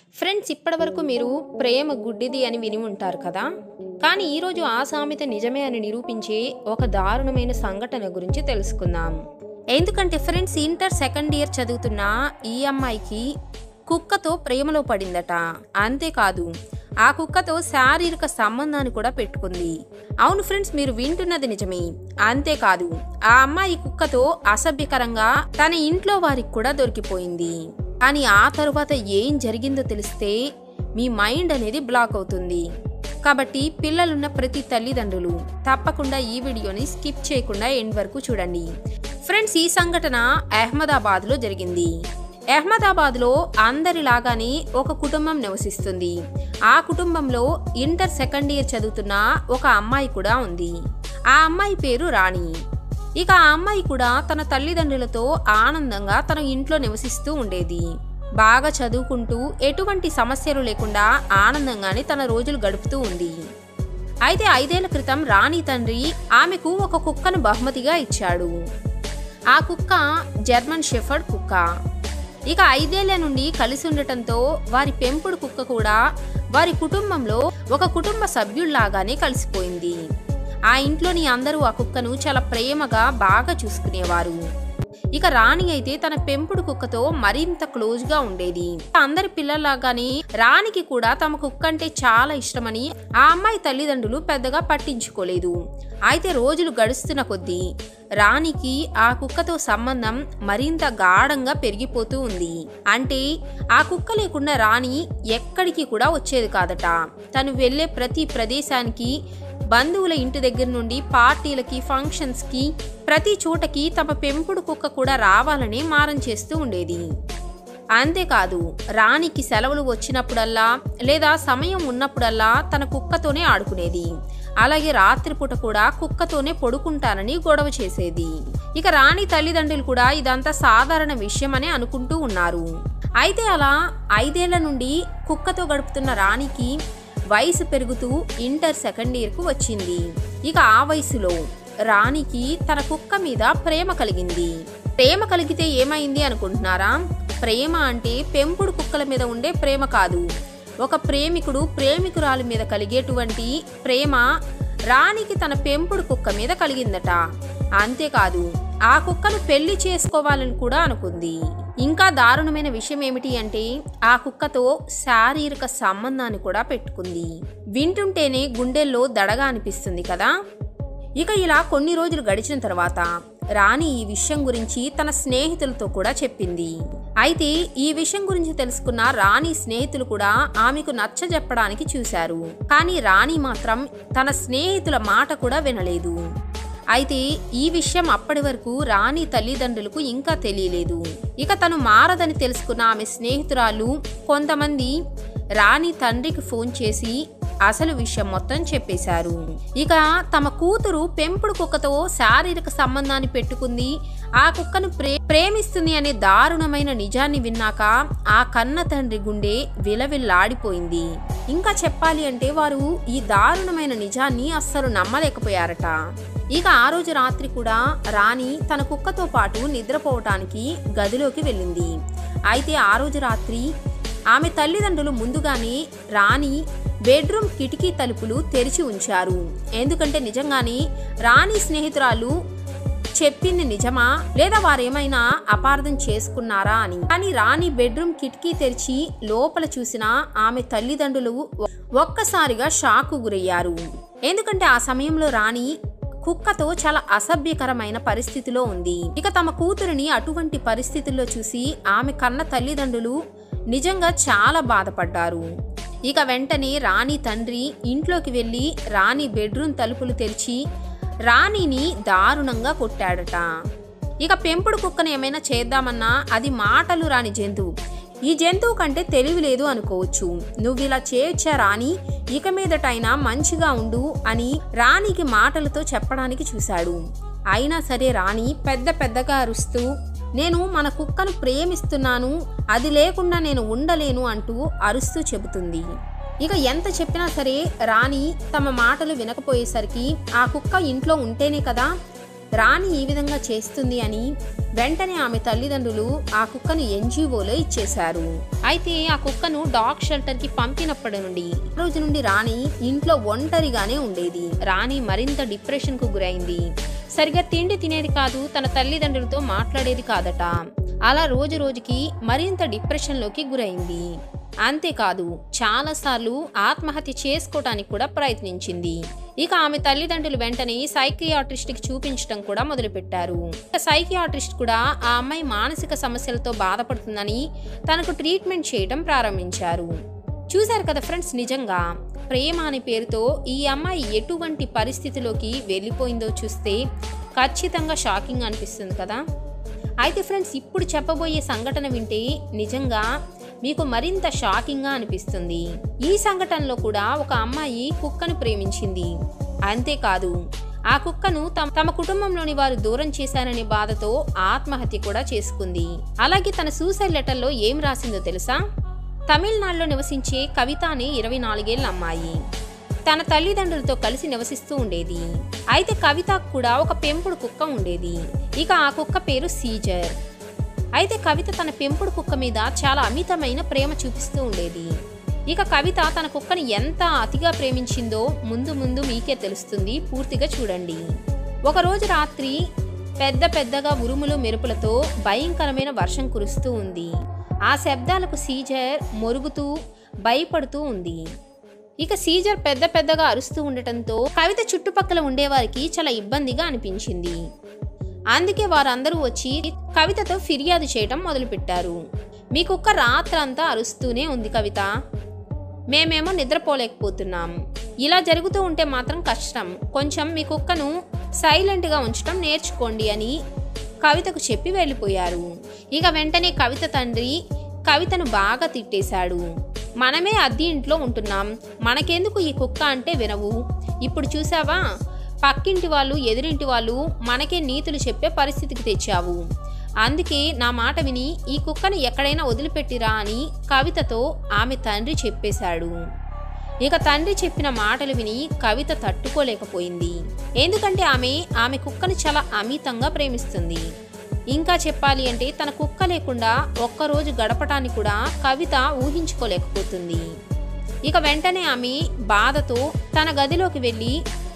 friends ఇప్పటివరకు మీరు ప్రేమ గుడ్డిది అని విని ఉంటారు కదా కానీ ఈరోజు ఆ సామెత నిజమే అని నిరూపించే ఒక దారుణమైన సంఘటన గురించి తెలుసుకుందాం ఎందుకంటే ఫ్రెండ్స్ ఇంటర్ సెకండ్ ఇయర్ చదువుతున్న ఈ అమ్మాయికి కుక్కతో ప్రేమలో పడిందట అంతేకాదు ఆ కుక్కతో శారీరక సంబంధాన్ని కూడా పెట్టుకుంది అవును ఫ్రెండ్స్ మీరు వింటున్నది నిజమే అంతేకాదు ఆ అమ్మాయి కుక్కతో అసభ్యకరంగా తన ఇంట్లో వారికి కూడా దొరికిపోయింది కానీ ఆ తరువాత ఏం జరిగిందో తెలిస్తే మీ మైండ్ అనేది బ్లాక్ అవుతుంది కాబట్టి పిల్లలున్న ప్రతి తల్లిదండ్రులు తప్పకుండా ఈ వీడియోని స్కిప్ చేయకుండా ఎండ్ వరకు చూడండి ఫ్రెండ్స్ ఈ సంఘటన అహ్మదాబాద్లో జరిగింది అహ్మదాబాద్లో అందరిలాగానే ఒక కుటుంబం నివసిస్తుంది ఆ కుటుంబంలో ఇంటర్ సెకండ్ ఇయర్ చదువుతున్న ఒక అమ్మాయి కూడా ఉంది ఆ అమ్మాయి పేరు రాణి ఇక ఆ అమ్మాయి కూడా తన తల్లిదండ్రులతో ఆనందంగా తన ఇంట్లో నివసిస్తూ ఉండేది బాగా చదువుకుంటూ ఎటువంటి సమస్యలు లేకుండా ఆనందంగానే తన రోజులు గడుపుతూ ఉంది అయితే ఐదేళ్ల క్రితం రాణి తండ్రి ఆమెకు ఒక కుక్కను బహుమతిగా ఇచ్చాడు ఆ కుక్క జర్మన్ షెఫర్డ్ కుక్క ఇక ఐదేళ్ల నుండి కలిసి ఉండటంతో వారి పెంపుడు కుక్క కూడా వారి కుటుంబంలో ఒక కుటుంబ సభ్యుల్లాగానే కలిసిపోయింది ఆ ఇంట్లోని అందరూ ఆ కుక్కను చాలా ప్రేమగా బాగా చూసుకునేవారు ఇక రాణి అయితే తన పెంపుడు కుక్కతో మరింత క్లోజ్ గా ఉండేది అందరి పిల్లల్లాగానే రాణికి కూడా తమ కుక్క అంటే చాలా ఇష్టమని ఆ అమ్మాయి తల్లిదండ్రులు పెద్దగా పట్టించుకోలేదు అయితే రోజులు గడుస్తున్న కొద్దీ రాణికి ఆ కుక్కతో సంబంధం మరింత గాఢంగా పెరిగిపోతూ ఉంది అంటే ఆ కుక్క లేకుండా రాణి ఎక్కడికి కూడా వచ్చేది కాదట తను వెళ్ళే ప్రతి ప్రదేశానికి బంధువుల ఇంటి దగ్గర నుండి పార్టీలకి ఫంక్షన్స్కి ప్రతి చోటకి తమ పెంపుడు కుక్క కూడా రావాలని మారం చేస్తూ ఉండేది అంతేకాదు రాణికి సెలవులు వచ్చినప్పుడల్లా లేదా సమయం ఉన్నప్పుడల్లా తన కుక్కతోనే ఆడుకునేది అలాగే రాత్రిపూట కూడా కుక్కతోనే పడుకుంటానని గొడవ చేసేది ఇక రాణి తల్లిదండ్రులు కూడా ఇదంతా సాధారణ విషయమని అనుకుంటూ ఉన్నారు అయితే అలా ఐదేళ్ల నుండి కుక్కతో గడుపుతున్న రాణికి వయసు పెరుగుతూ ఇంటర్ సెకండ్ ఇయర్కు వచ్చింది ఇక ఆ వయసులో రాణికి తన కుక్క మీద ప్రేమ కలిగింది ప్రేమ కలిగితే ఏమైంది అనుకుంటున్నారా ప్రేమ అంటే పెంపుడు కుక్కల మీద ఉండే ప్రేమ కాదు ఒక ప్రేమికుడు ప్రేమికురాలి మీద కలిగేటువంటి ప్రేమ రాణికి తన పెంపుడు కుక్క మీద కలిగిందట అంతేకాదు ఆ కుక్కను పెళ్లి చేసుకోవాలని కూడా అనుకుంది ఇంకా దారుణమైన విషయం ఏమిటి అంటే ఆ కుక్కతో శారీరక సంబంధాన్ని కూడా పెట్టుకుంది వింటుంటేనే గుండెల్లో దడగా అనిపిస్తుంది కదా ఇక ఇలా కొన్ని రోజులు గడిచిన తర్వాత రాణి ఈ విషయం గురించి తన స్నేహితులతో కూడా చెప్పింది అయితే ఈ విషయం గురించి తెలుసుకున్న రాణి స్నేహితులు కూడా ఆమెకు నచ్చజెప్పడానికి చూశారు కానీ రాణి మాత్రం తన స్నేహితుల మాట కూడా వినలేదు అయితే ఈ విషయం అప్పటి వరకు రాణి తల్లిదండ్రులకు ఇంకా తెలియలేదు ఇక తను మారదని తెలుసుకున్న ఆమె స్నేహితురాలు కొంతమంది రాణి తండ్రికి ఫోన్ చేసి అసలు విషయం మొత్తం చెప్పేశారు ఇక తమ కూతురు పెంపుడు కుక్కతో శారీరక సంబంధాన్ని పెట్టుకుంది ఆ కుక్కను ప్రే ప్రేమిస్తుంది అనే దారుణమైన నిజాన్ని విన్నాక ఆ కన్న తండ్రి గుండె విలవిల్లాడిపోయింది ఇంకా చెప్పాలి అంటే వారు ఈ దారుణమైన నిజాన్ని అస్సలు నమ్మలేకపోయారట ఇక ఆ రోజు రాత్రి కూడా రాణి తన కుక్కతో పాటు నిద్రపోవటానికి గదిలోకి వెళ్ళింది అయితే ఆ రోజు రాత్రి ఆమె తల్లిదండ్రులు ముందుగానే రాణి బెడ్రూమ్ కిటికీ తలుపులు తెరిచి ఉంచారు ఎందుకంటే నిజంగానే రాణి స్నేహితురాలు చెప్పింది నిజమా లేదా వారేమైనా అపార్థం చేసుకున్నారా అని కానీ రాణి బెడ్రూమ్ కిటికీ తెరిచి లోపల చూసిన ఆమె తల్లిదండ్రులు ఒక్కసారిగా షాకు గురయ్యారు ఎందుకంటే ఆ సమయంలో రాణి కుక్కతో చాలా అసభ్యకరమైన పరిస్థితిలో ఉంది ఇక తమ కూతురిని అటువంటి పరిస్థితుల్లో చూసి ఆమె కన్న తల్లిదండ్రులు నిజంగా చాలా బాధపడ్డారు ఇక వెంటనే రాణి తండ్రి ఇంట్లోకి వెళ్ళి రాణి బెడ్రూమ్ తలుపులు తెరిచి రాణిని దారుణంగా కొట్టాడట ఇక పెంపుడు కుక్కను ఏమైనా చేద్దామన్నా అది మాటలు రాని జంతువు ఈ జంతువు కంటే తెలివి లేదు అనుకోవచ్చు నువ్వు ఇలా చేయొచ్చా రాణి ఇక మీదటైనా మంచిగా ఉండు అని రాణికి మాటలతో చెప్పడానికి చూశాడు అయినా సరే రాణి పెద్ద పెద్దగా అరుస్తూ నేను మన కుక్కను ప్రేమిస్తున్నాను అది లేకుండా నేను ఉండలేను అంటూ అరుస్తూ చెబుతుంది ఇక ఎంత చెప్పినా సరే రాణి తమ మాటలు వినకపోయేసరికి ఆ కుక్క ఇంట్లో ఉంటేనే కదా రాణి ఈ విధంగా చేస్తుంది అని వెంటనే ఆమె తల్లిదండ్రులు ఆ కుక్కను ఎన్జిఓలో ఇచ్చేశారు అయితే ఆ కుక్కను డాగ్ షెల్టర్ కి పంపినప్పటి నుండి ఆ రోజు నుండి రాణి ఇంట్లో ఒంటరిగానే ఉండేది రాణి మరింత డిప్రెషన్ కు గురైంది సరిగా తిండి తినేది కాదు తన తల్లిదండ్రులతో మాట్లాడేది కాదట అలా రోజు రోజుకి మరింత డిప్రెషన్లోకి గురైంది అంతేకాదు చాలాసార్లు ఆత్మహత్య చేసుకోవటానికి కూడా ప్రయత్నించింది ఇక ఆమె తల్లిదండ్రులు వెంటనే సైకియాట్రిస్ట్కి చూపించడం కూడా మొదలుపెట్టారు ఇక సైకియాట్రిస్ట్ కూడా ఆ అమ్మాయి మానసిక సమస్యలతో బాధపడుతుందని తనకు ట్రీట్మెంట్ చేయడం ప్రారంభించారు చూశారు కదా ఫ్రెండ్స్ నిజంగా ప్రేమ అనే పేరుతో ఈ అమ్మాయి ఎటువంటి పరిస్థితిలోకి వెళ్ళిపోయిందో చూస్తే ఖచ్చితంగా షాకింగ్ అనిపిస్తుంది కదా అయితే ఫ్రెండ్స్ ఇప్పుడు చెప్పబోయే సంఘటన వింటే నిజంగా మీకు మరింత షాకింగ్గా అనిపిస్తుంది ఈ సంఘటనలో కూడా ఒక అమ్మాయి కుక్కను ప్రేమించింది అంతేకాదు ఆ కుక్కను తమ తమ కుటుంబంలోని వారు దూరం చేశారనే బాధతో ఆత్మహత్య కూడా చేసుకుంది అలాగే తన సూసైడ్ లెటర్లో ఏం రాసిందో తెలుసా తమిళనాడులో నివసించే కవిత అనే ఇరవై నాలుగేళ్ల అమ్మాయి తన తల్లిదండ్రులతో కలిసి నివసిస్తూ ఉండేది అయితే కవితకు కూడా ఒక పెంపుడు కుక్క ఉండేది ఇక ఆ కుక్క పేరు సీజర్ అయితే కవిత తన పెంపుడు కుక్క మీద చాలా అమితమైన ప్రేమ చూపిస్తూ ఉండేది ఇక కవిత తన కుక్కని ఎంత అతిగా ప్రేమించిందో ముందు ముందు మీకే తెలుస్తుంది పూర్తిగా చూడండి ఒకరోజు రాత్రి పెద్ద పెద్దగా ఉరుములు మెరుపులతో భయంకరమైన వర్షం కురుస్తూ ఉంది ఆ శబ్దాలకు సీజర్ మొరుగుతూ భయపడుతూ ఉంది ఇక సీజర్ పెద్ద పెద్దగా అరుస్తూ ఉండటంతో కవిత చుట్టుపక్కల ఉండేవారికి చాలా ఇబ్బందిగా అనిపించింది అందుకే వారందరూ వచ్చి కవితతో ఫిర్యాదు చేయటం మొదలుపెట్టారు మీ కుక్క రాత్రంతా అరుస్తూనే ఉంది కవిత మేమేమో నిద్రపోలేకపోతున్నాం ఇలా జరుగుతూ ఉంటే మాత్రం కష్టం కొంచెం మీ కుక్కను సైలెంట్గా ఉంచడం నేర్చుకోండి అని కవితకు చెప్పి వెళ్ళిపోయారు ఇక వెంటనే కవిత తండ్రి కవితను బాగా తిట్టేశాడు మనమే అద్దె ఇంట్లో ఉంటున్నాం మనకెందుకు ఈ కుక్క అంటే వినవు ఇప్పుడు చూసావా పక్కింటి వాళ్ళు ఎదురింటి వాళ్ళు మనకే నీతులు చెప్పే పరిస్థితికి తెచ్చావు అందుకే నా మాట విని ఈ కుక్కను ఎక్కడైనా వదిలిపెట్టిరా అని కవితతో ఆమె తండ్రి చెప్పేశాడు ఇక తండ్రి చెప్పిన మాటలు విని కవిత తట్టుకోలేకపోయింది ఎందుకంటే ఆమె ఆమె కుక్కను చాలా అమితంగా ప్రేమిస్తుంది ఇంకా చెప్పాలి అంటే తన కుక్క లేకుండా ఒక్కరోజు గడపటాన్ని కూడా కవిత ఊహించుకోలేకపోతుంది ఇక వెంటనే ఆమె బాధతో తన గదిలోకి వెళ్ళి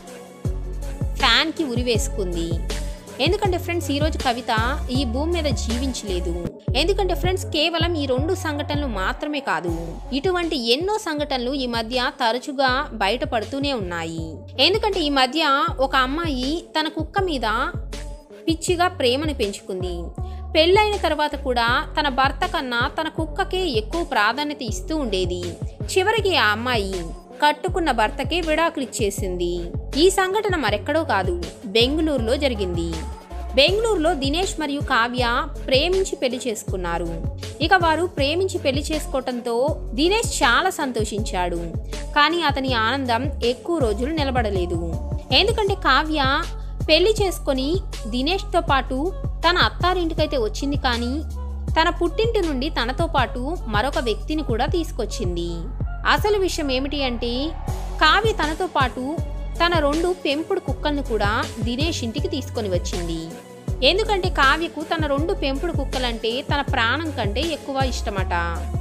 ఫ్యాన్కి ఉరివేసుకుంది ఎందుకంటే ఫ్రెండ్స్ ఈరోజు కవిత ఈ భూమి మీద జీవించలేదు ఎందుకంటే ఫ్రెండ్స్ కేవలం ఈ రెండు సంఘటనలు మాత్రమే కాదు ఇటువంటి ఎన్నో సంఘటనలు ఈ మధ్య తరచుగా బయటపడుతూనే ఉన్నాయి ఎందుకంటే ఈ మధ్య ఒక అమ్మాయి తన కుక్క మీద పిచ్చిగా ప్రేమను పెంచుకుంది పెళ్ళైన తర్వాత కూడా తన భర్త కన్నా తన కుక్కకే ఎక్కువ ప్రాధాన్యత ఇస్తూ ఉండేది చివరికి ఆ అమ్మాయి కట్టుకున్న భర్తకే విడాకులిచ్చేసింది ఈ సంఘటన మరెక్కడో కాదు బెంగళూరులో జరిగింది బెంగళూరులో దినేష్ మరియు కావ్య ప్రేమించి పెళ్లి చేసుకున్నారు ఇక వారు ప్రేమించి పెళ్లి చేసుకోవటంతో దినేష్ చాలా సంతోషించాడు కానీ అతని ఆనందం ఎక్కువ రోజులు నిలబడలేదు ఎందుకంటే కావ్య పెళ్లి చేసుకొని దినేష్తో పాటు తన అత్తారింటికైతే వచ్చింది కానీ తన పుట్టింటి నుండి తనతో పాటు మరొక వ్యక్తిని కూడా తీసుకొచ్చింది అసలు విషయం ఏమిటి అంటే కావ్య తనతో పాటు తన రెండు పెంపుడు కుక్కలను కూడా దినేష్ ఇంటికి తీసుకొని వచ్చింది ఎందుకంటే కావ్యకు తన రెండు పెంపుడు కుక్కలంటే తన ప్రాణం కంటే ఎక్కువ ఇష్టమట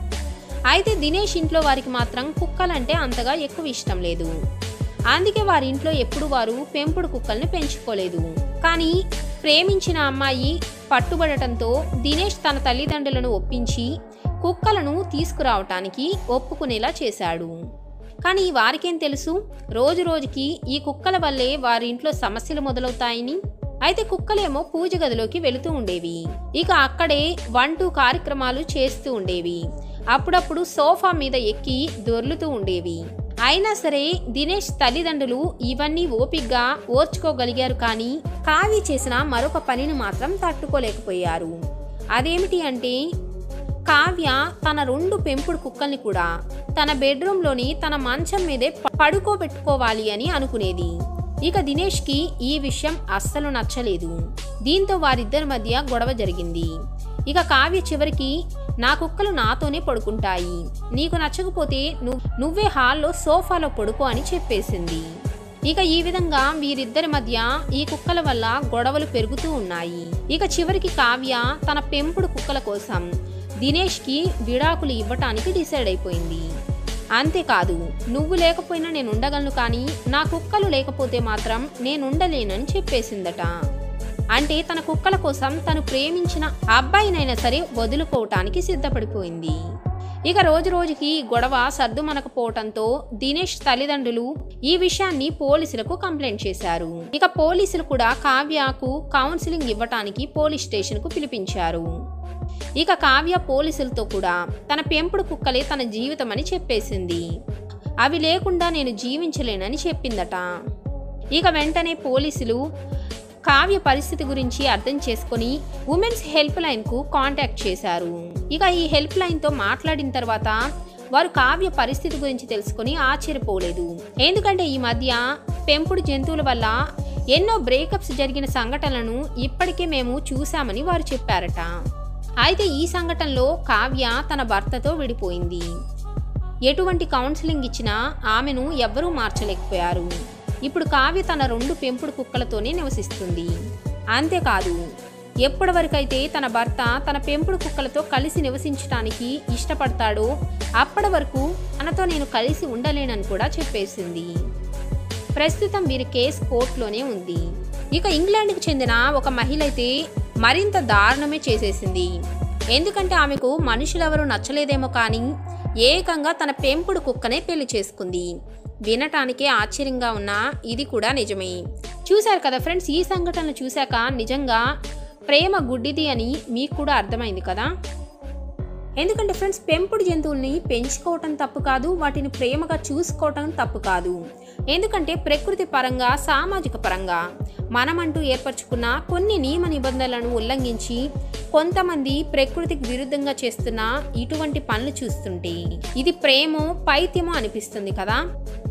అయితే దినేష్ ఇంట్లో వారికి మాత్రం కుక్కలంటే అంతగా ఎక్కువ ఇష్టం లేదు అందుకే వారి ఇంట్లో ఎప్పుడు వారు పెంపుడు కుక్కల్ని పెంచుకోలేదు కానీ ప్రేమించిన అమ్మాయి పట్టుబడటంతో దినేష్ తన తల్లిదండ్రులను ఒప్పించి కుక్కలను తీసుకురావటానికి ఒప్పుకునేలా చేశాడు కానీ వారికేం తెలుసు రోజు రోజుకి ఈ కుక్కల వల్లే వారి ఇంట్లో సమస్యలు మొదలవుతాయని అయితే కుక్కలేమో పూజ గదిలోకి వెళుతూ ఉండేవి ఇక అక్కడే వన్ టూ కార్యక్రమాలు చేస్తూ ఉండేవి అప్పుడప్పుడు సోఫా మీద ఎక్కి దొర్లుతూ ఉండేవి అయినా సరే దినేష్ తల్లిదండ్రులు ఇవన్నీ ఓపిగ్గా ఓర్చుకోగలిగారు కానీ కావి చేసిన మరొక పనిని మాత్రం తట్టుకోలేకపోయారు అదేమిటి అంటే కావ్య తన రెండు పెంపుడు కుక్కల్ని కూడా తన బెడ్రూమ్లోని తన మంచం మీదే ప- పడుకోబెట్టుకోవాలి అని అనుకునేది ఇక దినేష్కి ఈ విషయం అస్సలు నచ్చలేదు దీంతో వారిద్దరి మధ్య గొడవ జరిగింది ఇక కావ్య చివరికి నా కుక్కలు నాతోనే పడుకుంటాయి నీకు నచ్చకపోతే నువ్వు నువ్వే హాల్లో సోఫాలో పడుకో అని చెప్పేసింది ఇక ఈ విధంగా వీరిద్దరి మధ్య ఈ కుక్కల వల్ల గొడవలు పెరుగుతూ ఉన్నాయి ఇక చివరికి కావ్య తన పెంపుడు కుక్కల కోసం దినేష్కి విడాకులు ఇవ్వటానికి డిసైడ్ అయిపోయింది అంతేకాదు నువ్వు లేకపోయినా నేను ఉండగలను కానీ నా కుక్కలు లేకపోతే మాత్రం నేను ఉండలేనని చెప్పేసిందట అంటే తన కుక్కల కోసం తను ప్రేమించిన అబ్బాయినైనా సరే వదులుకోవటానికి సిద్ధపడిపోయింది ఇక రోజు రోజుకి గొడవ సర్దుమనకపోవటంతో దినేష్ తల్లిదండ్రులు ఈ విషయాన్ని పోలీసులకు కంప్లైంట్ చేశారు ఇక పోలీసులు కూడా కావ్యకు కౌన్సిలింగ్ ఇవ్వటానికి పోలీస్ స్టేషన్కు పిలిపించారు ఇక కావ్య పోలీసులతో కూడా తన పెంపుడు కుక్కలే తన జీవితం అని చెప్పేసింది అవి లేకుండా నేను జీవించలేనని చెప్పిందట ఇక వెంటనే పోలీసులు కావ్య పరిస్థితి గురించి అర్థం చేసుకొని ఉమెన్స్ హెల్ప్ లైన్కు కాంటాక్ట్ చేశారు ఇక ఈ హెల్ప్ లైన్తో మాట్లాడిన తర్వాత వారు కావ్య పరిస్థితి గురించి తెలుసుకొని ఆశ్చర్యపోలేదు ఎందుకంటే ఈ మధ్య పెంపుడు జంతువుల వల్ల ఎన్నో బ్రేకప్స్ జరిగిన సంఘటనలను ఇప్పటికే మేము చూశామని వారు చెప్పారట అయితే ఈ సంఘటనలో కావ్య తన భర్తతో విడిపోయింది ఎటువంటి కౌన్సిలింగ్ ఇచ్చినా ఆమెను ఎవ్వరూ మార్చలేకపోయారు ఇప్పుడు కావ్య తన రెండు పెంపుడు కుక్కలతోనే నివసిస్తుంది అంతేకాదు ఎప్పటి వరకైతే తన భర్త తన పెంపుడు కుక్కలతో కలిసి నివసించడానికి ఇష్టపడతాడో అప్పటి వరకు తనతో నేను కలిసి ఉండలేనని కూడా చెప్పేసింది ప్రస్తుతం వీరి కేసు కోర్టులోనే ఉంది ఇక ఇంగ్లాండ్కి చెందిన ఒక మహిళ అయితే మరింత దారుణమే చేసేసింది ఎందుకంటే ఆమెకు మనుషులెవరూ నచ్చలేదేమో కానీ ఏకంగా తన పెంపుడు కుక్కనే పెళ్లి చేసుకుంది వినటానికే ఆశ్చర్యంగా ఉన్నా ఇది కూడా నిజమే చూశారు కదా ఫ్రెండ్స్ ఈ సంఘటనలు చూశాక నిజంగా ప్రేమ గుడ్డిది అని మీకు కూడా అర్థమైంది కదా ఎందుకంటే ఫ్రెండ్స్ పెంపుడు జంతువుల్ని పెంచుకోవటం తప్పు కాదు వాటిని ప్రేమగా చూసుకోవటం తప్పు కాదు ఎందుకంటే ప్రకృతి పరంగా సామాజిక పరంగా మనమంటూ ఏర్పరచుకున్న కొన్ని నియమ నిబంధనలను ఉల్లంఘించి కొంతమంది ప్రకృతికి విరుద్ధంగా చేస్తున్న ఇటువంటి పనులు చూస్తుంటే ఇది ప్రేమో పైత్యమో అనిపిస్తుంది కదా